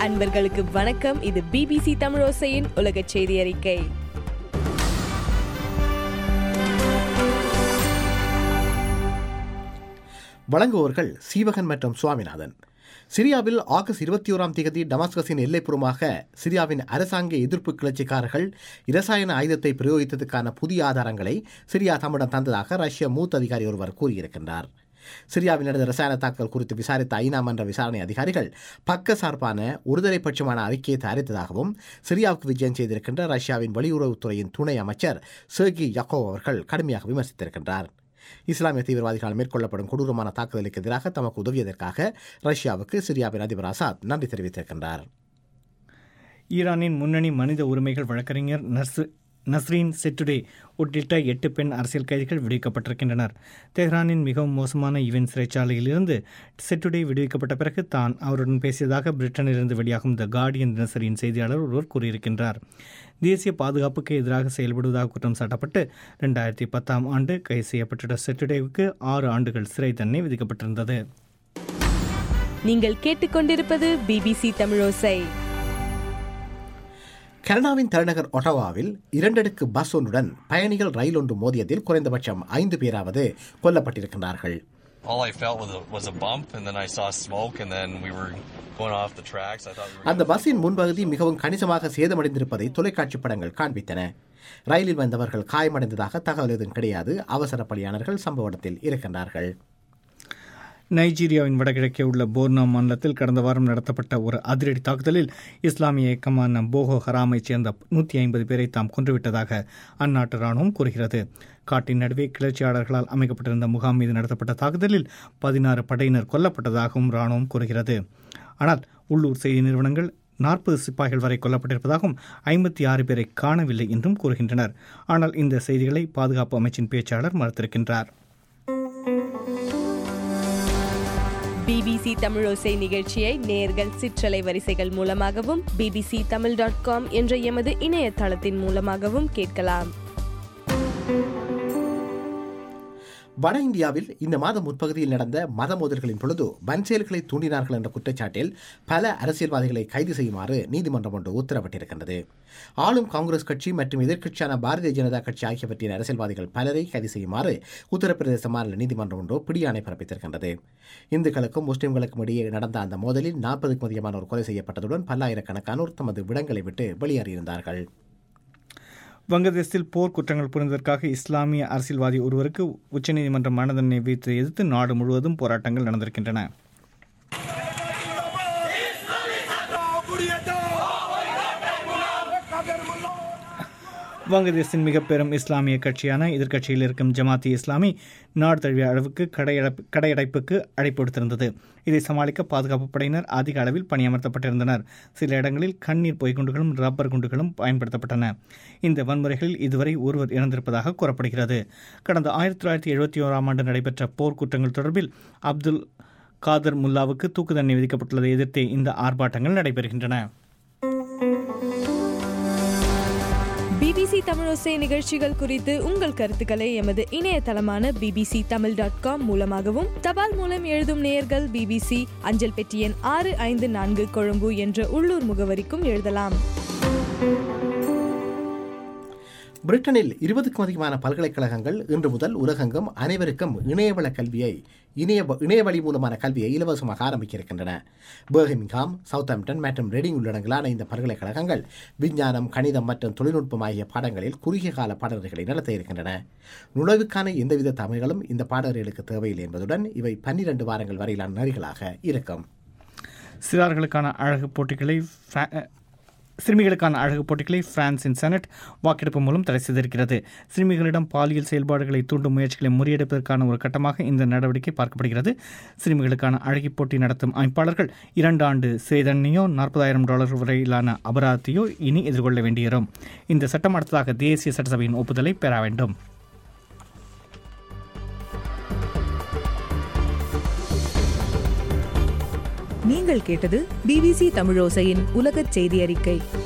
அன்பர்களுக்கு வணக்கம் இது பிபிசி தமிழோசையின் உலக செய்தி அறிக்கை வழங்குவோர்கள் சீவகன் மற்றும் சுவாமிநாதன் சிரியாவில் ஆகஸ்ட் இருபத்தி ஓராம் தேதி டமாஸ்கஸின் எல்லைப்புறமாக சிரியாவின் அரசாங்க எதிர்ப்பு கிளர்ச்சிக்காரர்கள் இரசாயன ஆயுதத்தை பிரயோகித்ததுக்கான புதிய ஆதாரங்களை சிரியா தம்மிடம் தந்ததாக ரஷ்ய மூத்த அதிகாரி ஒருவர் கூறியிருக்கின்றார் சிரியாவில் நடந்த ரசாயன தாக்கல் குறித்து விசாரித்த ஐநா மன்ற விசாரணை அதிகாரிகள் பக்க சார்பான ஒருதலைபட்சமான அறிக்கையை தயாரித்ததாகவும் சிரியாவுக்கு விஜயம் செய்திருக்கின்ற ரஷ்யாவின் வெளியுறவுத்துறையின் துணை அமைச்சர் செர்கி யக்கோ அவர்கள் கடுமையாக விமர்சித்திருக்கின்றார் இஸ்லாமிய தீவிரவாதிகளால் மேற்கொள்ளப்படும் கொடூரமான தாக்குதலுக்கு எதிராக தமக்கு உதவியதற்காக ரஷ்யாவுக்கு சிரியாவின் அதிபர் ஆசாத் நன்றி தெரிவித்திருக்கின்றார் ஈரானின் முன்னணி மனித உரிமைகள் வழக்கறிஞர் நர்ஸ் நஸ்ரீன் செட்டுடே உள்ளிட்ட எட்டு பெண் அரசியல் கைதிகள் விடுவிக்கப்பட்டிருக்கின்றனர் தெஹ்ரானின் மிகவும் மோசமான ஈவென் சிறைச்சாலையிலிருந்து செட்டுடே விடுவிக்கப்பட்ட பிறகு தான் அவருடன் பேசியதாக பிரிட்டனிலிருந்து வெளியாகும் த கார்டியன் தினசரியின் செய்தியாளர் ஒருவர் கூறியிருக்கின்றார் தேசிய பாதுகாப்புக்கு எதிராக செயல்படுவதாக குற்றம் சாட்டப்பட்டு ரெண்டாயிரத்தி பத்தாம் ஆண்டு கைது செய்யப்பட்ட செட்டுடேவுக்கு ஆறு ஆண்டுகள் சிறை தண்டனை விதிக்கப்பட்டிருந்தது நீங்கள் கேட்டுக்கொண்டிருப்பது பிபிசி தமிழோசை கனடாவின் தலைநகர் ஒட்டவாவில் இரண்டடுக்கு பஸ் ஒன்றுடன் பயணிகள் ரயில் ஒன்று மோதியதில் குறைந்தபட்சம் ஐந்து பேராவது கொல்லப்பட்டிருக்கின்றார்கள் all I felt was a, was a bump, and then I saw smoke, and then we were going off the tracks. I thought we were. அந்த பஸ்ஸின் முன்பகுதி மிகவும் கணிசமாக சேதமடைந்திருப்பதை தொலைக்காட்சி படங்கள் காண்பித்தன ரயிலில் வந்தவர்கள் காயமடைந்ததாக தகவல் எதுவும் கிடையாது அவசர பலியானர்கள் சம்பவ இடத்தில் இருக்கின்றார்கள் நைஜீரியாவின் வடகிழக்கே உள்ள போர்னோ மாநிலத்தில் கடந்த வாரம் நடத்தப்பட்ட ஒரு அதிரடி தாக்குதலில் இஸ்லாமிய இயக்கமான போகோ ஹராமைச் சேர்ந்த நூற்றி ஐம்பது பேரை தாம் கொன்றுவிட்டதாக அந்நாட்டு ராணுவம் கூறுகிறது காட்டின் நடுவே கிளர்ச்சியாளர்களால் அமைக்கப்பட்டிருந்த முகாம் மீது நடத்தப்பட்ட தாக்குதலில் பதினாறு படையினர் கொல்லப்பட்டதாகவும் ராணுவம் கூறுகிறது ஆனால் உள்ளூர் செய்தி நிறுவனங்கள் நாற்பது சிப்பாய்கள் வரை கொல்லப்பட்டிருப்பதாகவும் ஐம்பத்தி ஆறு பேரை காணவில்லை என்றும் கூறுகின்றனர் ஆனால் இந்த செய்திகளை பாதுகாப்பு அமைச்சின் பேச்சாளர் மறுத்திருக்கின்றார் பிபிசி தமிழோசை நிகழ்ச்சியை நேர்கள் சிற்றலை வரிசைகள் மூலமாகவும் பிபிசி தமிழ் டாட் காம் என்ற எமது இணையதளத்தின் மூலமாகவும் கேட்கலாம் வட இந்தியாவில் இந்த மாதம் முற்பகுதியில் நடந்த மத மோதல்களின் பொழுது வன்செயல்களை தூண்டினார்கள் என்ற குற்றச்சாட்டில் பல அரசியல்வாதிகளை கைது செய்யுமாறு நீதிமன்றம் ஒன்று உத்தரவிட்டிருக்கின்றது ஆளும் காங்கிரஸ் கட்சி மற்றும் எதிர்க்கட்சியான பாரதிய ஜனதா கட்சி ஆகியவற்றின் அரசியல்வாதிகள் பலரை கைது செய்யுமாறு உத்தரப்பிரதேச மாநில நீதிமன்றம் ஒன்று பிடியாணை பிறப்பித்திருக்கின்றது இந்துக்களுக்கும் முஸ்லிம்களுக்கும் இடையே நடந்த அந்த மோதலில் நாற்பதுக்கும் அதிகமானோர் கொலை செய்யப்பட்டதுடன் பல்லாயிரக்கணக்கானோர் தமது விடங்களை விட்டு வெளியேறியிருந்தார்கள் வங்கதேசத்தில் போர் குற்றங்கள் புரிந்ததற்காக இஸ்லாமிய அரசியல்வாதி ஒருவருக்கு உச்சநீதிமன்றம் மரண தண்டனை விதித்ததை எதிர்த்து நாடு முழுவதும் போராட்டங்கள் நடந்திருக்கின்றன வங்கதேசத்தின் மிக பெரும் இஸ்லாமிய கட்சியான எதிர்க்கட்சியில் இருக்கும் ஜமாத்தி இஸ்லாமி நாடு தழுவிய அளவுக்கு கடையடைப்பு கடையடைப்புக்கு அழைப்பு விடுத்திருந்தது இதை சமாளிக்க பாதுகாப்பு படையினர் அதிக அளவில் பணியமர்த்தப்பட்டிருந்தனர் சில இடங்களில் கண்ணீர் பொய்குண்டுகளும் ரப்பர் குண்டுகளும் பயன்படுத்தப்பட்டன இந்த வன்முறைகளில் இதுவரை ஒருவர் இறந்திருப்பதாக கூறப்படுகிறது கடந்த ஆயிரத்தி தொள்ளாயிரத்தி எழுபத்தி ஓராம் ஆண்டு நடைபெற்ற போர் குற்றங்கள் தொடர்பில் அப்துல் காதர் முல்லாவுக்கு தூக்கு தண்டனை விதிக்கப்பட்டுள்ளதை எதிர்த்தே இந்த ஆர்ப்பாட்டங்கள் நடைபெறுகின்றன பிபிசி தமிழோசை நிகழ்ச்சிகள் குறித்து உங்கள் கருத்துக்களை எமது இணையதளமான பிபிசி தமிழ் டாட் காம் மூலமாகவும் தபால் மூலம் எழுதும் நேயர்கள் பிபிசி அஞ்சல் பெட்டி எண் ஆறு ஐந்து நான்கு கொழும்பு என்ற உள்ளூர் முகவரிக்கும் எழுதலாம் பிரிட்டனில் இருபதுக்கும் அதிகமான பல்கலைக்கழகங்கள் இன்று முதல் உலகெங்கும் அனைவருக்கும் இணையவள கல்வியை இணைய இணையவழி மூலமான கல்வியை இலவசமாக ஆரம்பிக்க இருக்கின்றன பர்ஹிம்காம் சவுத்தாம்ப்டன் மற்றும் ரெடிங் உள்ளடங்களான இந்த பல்கலைக்கழகங்கள் விஞ்ஞானம் கணிதம் மற்றும் தொழில்நுட்பம் ஆகிய பாடங்களில் குறுகிய கால பாடநெறிகளை நடத்த இருக்கின்றன நுழைவுக்கான எந்தவித தமிழ்களும் இந்த பாடநெறிகளுக்கு தேவையில்லை என்பதுடன் இவை பன்னிரண்டு வாரங்கள் வரையிலான நெறிகளாக இருக்கும் சிறார்களுக்கான அழகு போட்டிகளை ஃப்ரா- சிறுமிகளுக்கான அழகு போட்டிகளை பிரான்சின் செனட் வாக்கெடுப்பு மூலம் தடை செய்திருக்கிறது சிறுமிகளிடம் பாலியல் செயல்பாடுகளை தூண்டும் முயற்சிகளை முறியடிப்பதற்கான ஒரு கட்டமாக இந்த நடவடிக்கை பார்க்கப்படுகிறது சிறுமிகளுக்கான அழகி போட்டி நடத்தும் அமைப்பாளர்கள் இரண்டு ஆண்டு சிறை தண்டனையோ நாற்பதாயிரம் டாலர் வரையிலான அபராதத்தையோ இனி எதிர்கொள்ள வேண்டியிருக்கும் இந்த சட்டம் அடுத்ததாக தேசிய சட்டசபையின் ஒப்புதலை பெற வேண்டும் நீங்கள் கேட்டது பிபிசி தமிழோசையின் உலகச் செய்தி அறிக்கை